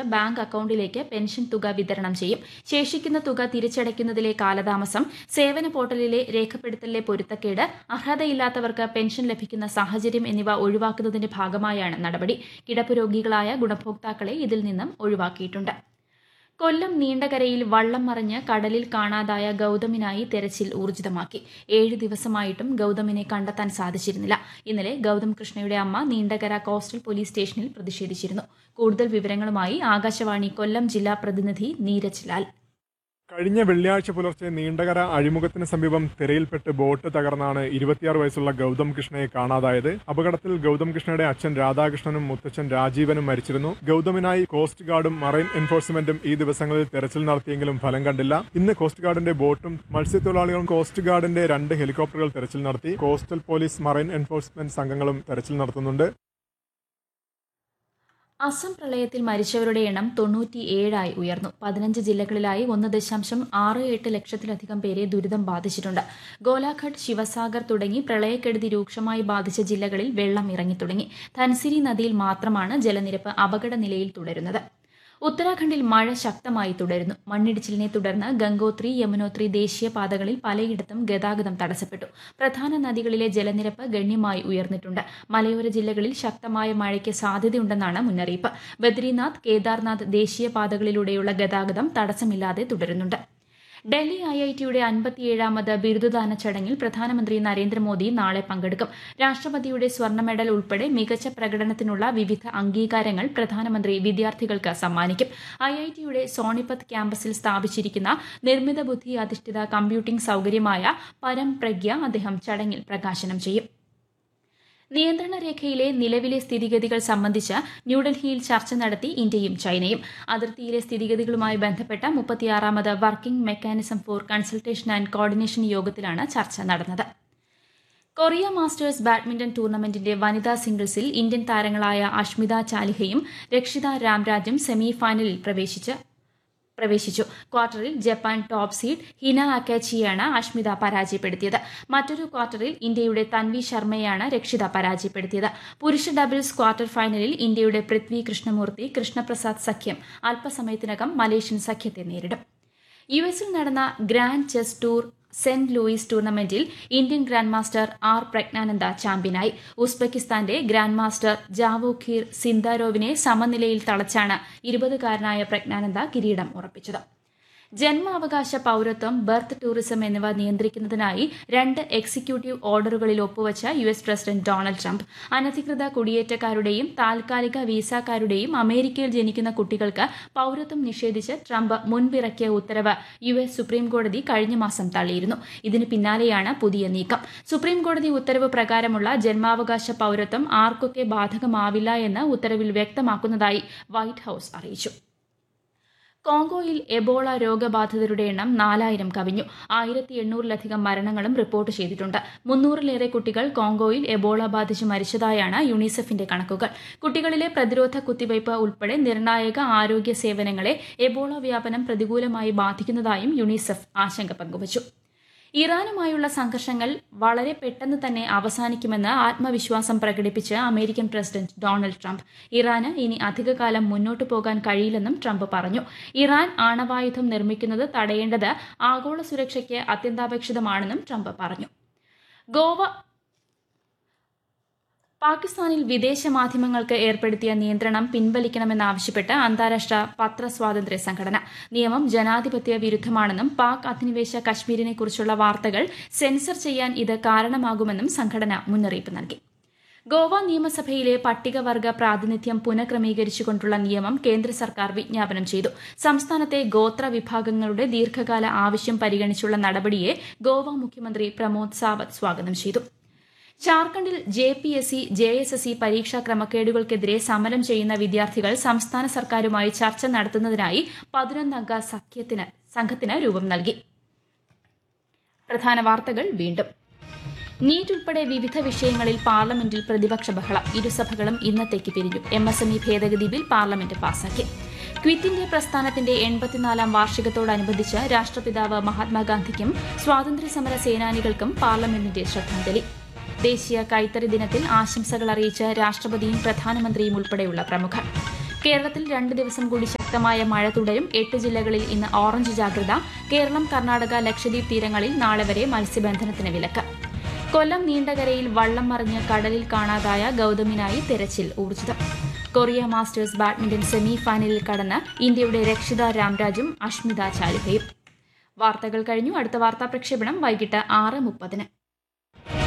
bank അക്കൌണ്ടിലേക്ക് pension തുക വിതരണം ചെയ്യും ശേഷിക്കുന്ന തുക തിരിച്ചടയ്ക്കുന്നതിലെ കാലതാമസം സേവന പോർട്ടലിലെ രേഖപ്പെടുത്തലിലെ പൊരുത്തക്കേട് അർഹതയില്ലാത്തവർക്ക് പെൻഷൻ ലഭിക്കുന്ന സാഹചര്യം എന്നിവ ഒഴിവാക്കുന്നതിന്റെ ഭാഗമായാണ് നടപടി കിടപ്പ് രോഗികളായ ഗുണഭോക്താക്കളെ ഇതിൽ നിന്നും ഒഴിവാക്കിയിട്ടുണ്ട് കൊല്ലം നീണ്ടകരയിൽ വള്ളം മറിഞ്ഞ് കടലിൽ കാണാതായ ഗൌതമിനായി തെരച്ചിൽ ഊർജിതമാക്കി ഏഴ് ദിവസമായിട്ടും ഗൌതമിനെ കണ്ടെത്താൻ സാധിച്ചിരുന്നില്ല ഇന്നലെ ഗൌതം കൃഷ്ണയുടെ അമ്മ നീണ്ടകര കോസ്റ്റൽ പോലീസ് സ്റ്റേഷനിൽ പ്രതിഷേധിച്ചിരുന്നു കൂടുതൽ വിവരങ്ങളുമായി ആകാശവാണി കൊല്ലം ജില്ലാ പ്രതിനിധി നീരജ് ലാൽ കഴിഞ്ഞ വെള്ളിയാഴ്ച പുലർച്ചെ നീണ്ടകര അഴിമുഖത്തിന് സമീപം തിരയിൽപ്പെട്ട് ബോട്ട് തകർന്നാണ് ഇരുപത്തിയാറ് വയസ്സുള്ള ഗൗതം കൃഷ്ണയെ കാണാതായത് അപകടത്തിൽ ഗൗതം കൃഷ്ണയുടെ അച്ഛൻ രാധാകൃഷ്ണനും മുത്തച്ഛൻ രാജീവനും മരിച്ചിരുന്നു ഗൗതമിനായി കോസ്റ്റ് ഗാർഡും മറൈൻ എൻഫോഴ്സ്മെന്റും ഈ ദിവസങ്ങളിൽ തെരച്ചിൽ നടത്തിയെങ്കിലും ഫലം കണ്ടില്ല ഇന്ന് കോസ്റ്റ് ഗാർഡിന്റെ ബോട്ടും മത്സ്യത്തൊഴിലാളികളും കോസ്റ്റ് ഗാർഡിന്റെ രണ്ട് ഹെലികോപ്റ്ററുകൾ തെരച്ചിൽ നടത്തി കോസ്റ്റൽ പോലീസ് മറൈൻ എൻഫോഴ്സ്മെന്റ് സംഘങ്ങളും തെരച്ചിൽ നടത്തുന്നുണ്ട് അസം പ്രളയത്തിൽ മരിച്ചവരുടെ എണ്ണം തൊണ്ണൂറ്റിയേഴായി ഉയർന്നു പതിനഞ്ച് ജില്ലകളിലായി ഒന്ന് ദശാംശം ആറ് എട്ട് ലക്ഷത്തിലധികം പേരെ ദുരിതം ബാധിച്ചിട്ടുണ്ട് ഗോലാഘട്ട് ശിവസാഗർ തുടങ്ങി പ്രളയക്കെടുതി രൂക്ഷമായി ബാധിച്ച ജില്ലകളിൽ വെള്ളം ഇറങ്ങിത്തുടങ്ങി ധൻസിരി നദിയിൽ മാത്രമാണ് ജലനിരപ്പ് അപകട നിലയിൽ തുടരുന്നത് ഉത്തരാഖണ്ഡിൽ മഴ ശക്തമായി തുടരുന്നു മണ്ണിടിച്ചിലിനെ തുടർന്ന് ഗംഗോത്രി യമുനോത്രി ദേശീയപാതകളിൽ പലയിടത്തും ഗതാഗതം തടസ്സപ്പെട്ടു പ്രധാന നദികളിലെ ജലനിരപ്പ് ഗണ്യമായി ഉയർന്നിട്ടുണ്ട് മലയോര ജില്ലകളിൽ ശക്തമായ മഴയ്ക്ക് സാധ്യതയുണ്ടെന്നാണ് മുന്നറിയിപ്പ് ബദ്രിനാഥ് കേദാർനാഥ് ദേശീയപാതകളിലൂടെയുള്ള ഗതാഗതം തടസ്സമില്ലാതെ തുടരുന്നുണ്ട് ഡൽഹി ഐ ഐ ടിയുടെ അൻപത്തിയേഴാമത് ബിരുദദാന ചടങ്ങിൽ പ്രധാനമന്ത്രി നരേന്ദ്രമോദി നാളെ പങ്കെടുക്കും രാഷ്ട്രപതിയുടെ സ്വർണ്ണ മെഡൽ ഉൾപ്പെടെ മികച്ച പ്രകടനത്തിനുള്ള വിവിധ അംഗീകാരങ്ങൾ പ്രധാനമന്ത്രി വിദ്യാർത്ഥികൾക്ക് സമ്മാനിക്കും ഐ ഐ ടിയുടെ സോണിപത് ക്യാമ്പസിൽ സ്ഥാപിച്ചിരിക്കുന്ന നിർമ്മിത ബുദ്ധി അധിഷ്ഠിത കമ്പ്യൂട്ടിംഗ് സൌകര്യമായ പരം പ്രഗ്യ അദ്ദേഹം ചടങ്ങിൽ പ്രകാശനം ചെയ്യും നിയന്ത്രണ രേഖയിലെ നിലവിലെ സ്ഥിതിഗതികൾ സംബന്ധിച്ച് ന്യൂഡൽഹിയിൽ ചർച്ച നടത്തി ഇന്ത്യയും ചൈനയും അതിർത്തിയിലെ സ്ഥിതിഗതികളുമായി ബന്ധപ്പെട്ട മുപ്പത്തിയാറാമത് working mechanism for consultation and coordination യോഗത്തിലാണ് ചർച്ച നടന്നത് കൊറിയ മാസ്റ്റേഴ്സ് ബാഡ്മിന്റൺ ടൂർണമെന്റിന്റെ വനിതാ സിംഗിൾസിൽ ഇന്ത്യൻ താരങ്ങളായ അഷ്മിത ചാലിഹയും രക്ഷിത രാംരാജും സെമി ഫൈനലിൽ പ്രവേശിച്ച് പ്രവേശിച്ചു ക്വാർട്ടറിൽ ജപ്പാൻ ടോപ്പ് സീഡ് ഹിന അക്കാച്ചിയാണ് അഷ്മിത പരാജയപ്പെടുത്തിയത് മറ്റൊരു ക്വാർട്ടറിൽ ഇന്ത്യയുടെ തൻവി ശർമ്മയാണ് രക്ഷിത പരാജയപ്പെടുത്തിയത് പുരുഷ ഡബിൾസ് ക്വാർട്ടർ ഫൈനലിൽ ഇന്ത്യയുടെ പൃഥ്വി കൃഷ്ണമൂർത്തി കൃഷ്ണപ്രസാദ് സഖ്യം അല്പസമയത്തിനകം മലേഷ്യൻ സഖ്യത്തെ നേരിടും യു എസിൽ നടന്ന grand chess tour Saint Louis ടൂർണമെന്റിൽ Indian grand master R Praggnanandhaa ചാമ്പ്യനായി ഉസ്ബെക്കിസ്ഥാന്റെ ഗ്രാൻഡ് മാസ്റ്റർ ജാവോഖീർ സിന്ദാരോവിനെ സമനിലയിൽ തളച്ചാണ് ഇരുപതുകാരനായ പ്രജ്ഞാനന്ദ കിരീടം ഉറപ്പിച്ചത് ജന്മാവകാശ പൌരത്വം ബർത്ത് ടൂറിസം എന്നിവ നിയന്ത്രിക്കുന്നതിനായി രണ്ട് എക്സിക്യൂട്ടീവ് ഓർഡറുകളിൽ ഒപ്പുവച്ച U S president Donald Trump അനധികൃത കുടിയേറ്റക്കാരുടെയും താൽക്കാലിക വീസാക്കാരുടെയും അമേരിക്കയിൽ ജനിക്കുന്ന കുട്ടികൾക്ക് പൌരത്വം നിഷേധിച്ച് ട്രംപ് മുൻപിറക്കിയ ഉത്തരവ് യു എസ് സുപ്രീംകോടതി കഴിഞ്ഞ മാസം തള്ളിയിരുന്നു ഇതിന് പിന്നാലെയാണ് പുതിയ നീക്കം സുപ്രീംകോടതി ഉത്തരവ് പ്രകാരമുള്ള ജന്മാവകാശ പൌരത്വം ആർക്കൊക്കെ ബാധകമാവില്ല എന്ന് ഉത്തരവിൽ വ്യക്തമാക്കുന്നതായി വൈറ്റ് ഹൌസ് അറിയിച്ചു കോങ്കോയിൽ എബോള രോഗബാധിതരുടെ എണ്ണം നാലായിരം കവിഞ്ഞു ആയിരത്തി എണ്ണൂറിലധികം മരണങ്ങളും റിപ്പോർട്ട് ചെയ്തിട്ടുണ്ട് മുന്നൂറിലേറെ കുട്ടികൾ കോങ്കോയിൽ എബോള ബാധിച്ച് മരിച്ചതായാണ് യുണിസെഫിന്റെ കണക്കുകൾ കുട്ടികളിലെ പ്രതിരോധ കുത്തിവയ്പ് ഉൾപ്പെടെ നിർണായക ആരോഗ്യ സേവനങ്ങളെ എബോള വ്യാപനം പ്രതികൂലമായി ബാധിക്കുന്നതായും യുണിസെഫ് ആശങ്ക പങ്കുവച്ചു ഇറാനുമായുള്ള സംഘർഷങ്ങൾ വളരെ പെട്ടെന്ന് തന്നെ അവസാനിക്കുമെന്ന് ആത്മവിശ്വാസം പ്രകടിപ്പിച്ച് അമേരിക്കൻ പ്രസിഡന്റ് ഡൊണാൾഡ് ട്രംപ് ഇറാന് ഇനി അധികകാലം മുന്നോട്ടു പോകാൻ കഴിയില്ലെന്നും ട്രംപ് പറഞ്ഞു ഇറാൻ ആണവായുധം നിർമ്മിക്കുന്നത് തടയേണ്ടത് ആഗോള സുരക്ഷയ്ക്ക് അത്യന്താപേക്ഷിതമാണെന്നും ട്രംപ് പറഞ്ഞു ഗോവ പാകിസ്ഥാനിൽ വിദേശ മാധ്യമങ്ങൾക്ക് ഏർപ്പെടുത്തിയ നിയന്ത്രണം പിൻവലിക്കണമെന്നാവശ്യപ്പെട്ട് അന്താരാഷ്ട്ര പത്രസ്വാതന്ത്ര്യ സംഘടന നിയമം ജനാധിപത്യ വിരുദ്ധമാണെന്നും പാക് അധിനിവേശ കശ്മീരിനെക്കുറിച്ചുള്ള വാർത്തകൾ സെൻസർ ചെയ്യാൻ ഇത് കാരണമാകുമെന്നും സംഘടന മുന്നറിയിപ്പ് നൽകി ഗോവ നിയമസഭയിലെ പട്ടികവർഗ പ്രാതിനിധ്യം പുനഃക്രമീകരിച്ചുകൊണ്ടുള്ള നിയമം കേന്ദ്ര സർക്കാർ വിജ്ഞാപനം ചെയ്തു സംസ്ഥാനത്തെ ഗോത്ര വിഭാഗങ്ങളുടെ ദീർഘകാല ആവശ്യം പരിഗണിച്ചുള്ള നടപടിയെ ഗോവ മുഖ്യമന്ത്രി പ്രമോദ് സാവന്ത് സ്വാഗതം ചെയ്തു ജാർഖണ്ഡിൽ J P S C J S S C പരീക്ഷാ ക്രമക്കേടുകൾക്കെതിരെ സമരം ചെയ്യുന്ന വിദ്യാർത്ഥികൾ സംസ്ഥാന സർക്കാരുമായി ചർച്ച നടത്തുന്നതിനായി പതിനൊന്നംഗ സഖ്യത്തിന് സംഘത്തിന് രൂപം നൽകി പ്രധാന വാർത്തകൾ വീണ്ടും നീറ്റ് ഉൾപ്പെടെ വിവിധ വിഷയങ്ങളിൽ പാർലമെന്റിൽ പ്രതിപക്ഷ ബഹളം ഇരുസഭകളും ഇന്നത്തേക്ക് പിരിഞ്ഞു എം എസ് എം ഇ ഭേദഗതി ബിൽ പാർലമെന്റ് പാസാക്കി ക്വിറ്റ് ഇന്ത്യ പ്രസ്ഥാനത്തിന്റെ എൺപത്തിനാലാം വാർഷികത്തോടനുബന്ധിച്ച് രാഷ്ട്രപിതാവ് മഹാത്മാഗാന്ധിക്കും സ്വാതന്ത്ര്യസമര സേനാനികൾക്കും പാർലമെന്റിന്റെ ശ്രദ്ധാഞ്ജലി ദേശീയ കൈത്തറി ദിനത്തിൽ ആശംസകൾ അറിയിച്ച് രാഷ്ട്രപതിയും പ്രധാനമന്ത്രിയും ഉൾപ്പെടെയുള്ള പ്രമുഖർ കേരളത്തിൽ രണ്ട് ദിവസം കൂടി ശക്തമായ മഴ തുടരും എട്ട് ജില്ലകളിൽ ഇന്ന് ഓറഞ്ച് ജാഗ്രത കേരളം കർണാടക ലക്ഷദ്വീപ് തീരങ്ങളിൽ നാളെ വരെ മത്സ്യബന്ധനത്തിന് വിലക്ക് കൊല്ലം നീണ്ടകരയിൽ വള്ളം മറിഞ്ഞ് കടലിൽ കാണാതായ ഗൌതമിനായി തെരച്ചിൽ ഊർജിതം കൊറിയ മാസ്റ്റേഴ്സ് ബാഡ്മിന്റൺ സെമി ഫൈനലിൽ കടന്ന് ഇന്ത്യയുടെ രക്ഷിത രാംരാജും അഷ്മിത ചാലിഹയും വാർത്തകൾ കഴിഞ്ഞു അടുത്ത വാർത്താ പ്രക്ഷേപണം വൈകിട്ട് ആറ് മുപ്പതിന്